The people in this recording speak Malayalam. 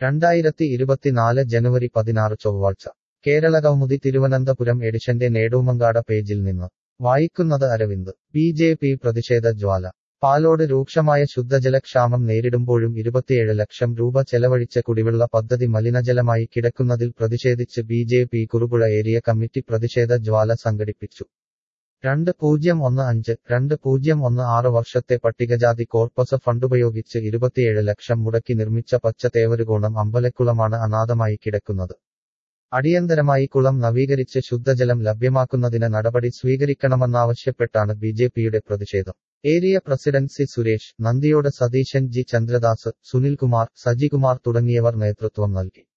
രണ്ടായിരത്തി ഇരുപത്തിനാല് ജനുവരി പതിനാറ് ചൊവ്വാഴ്ച കേരള കൗമുദി തിരുവനന്തപുരം എഡിഷന്റെ നേടൂമങ്കാട പേജിൽ നിന്ന് വായിക്കുന്നത് അരവിന്ദ് ബി ജെ പി പ്രതിഷേധ ജ്വാല പാലോട് രൂക്ഷമായ ശുദ്ധജലക്ഷാമം നേരിടുമ്പോഴും ഇരുപത്തിയേഴ് ലക്ഷം രൂപ ചെലവഴിച്ച കുടിവെള്ള പദ്ധതി മലിനജലമായി കിടക്കുന്നതിൽ പ്രതിഷേധിച്ച് B J P Kurupuzha area committee പ്രതിഷേധ ജ്വാല സംഘടിപ്പിച്ചു രണ്ട് പൂജ്യം ഒന്ന് അഞ്ച് രണ്ട് പൂജ്യം ഒന്ന് ആറ് വർഷത്തെ പട്ടികജാതി കോർപ്പസ് ഫണ്ടുപയോഗിച്ച് ഇരുപത്തിയേഴ് ലക്ഷം മുടക്കി നിർമ്മിച്ച പച്ചതേവരുകോണം അമ്പലക്കുളമാണ് അനാഥമായി കിടക്കുന്നത് അടിയന്തരമായി കുളം നവീകരിച്ച് ശുദ്ധജലം ലഭ്യമാക്കുന്നതിന് നടപടി സ്വീകരിക്കണമെന്നാവശ്യപ്പെട്ടാണ് ബിജെപിയുടെ പ്രതിഷേധം area president C Suresh Nandiyode Satheesan G Chandradas Sunilkumar Sajikumar തുടങ്ങിയവർ നേതൃത്വം നൽകി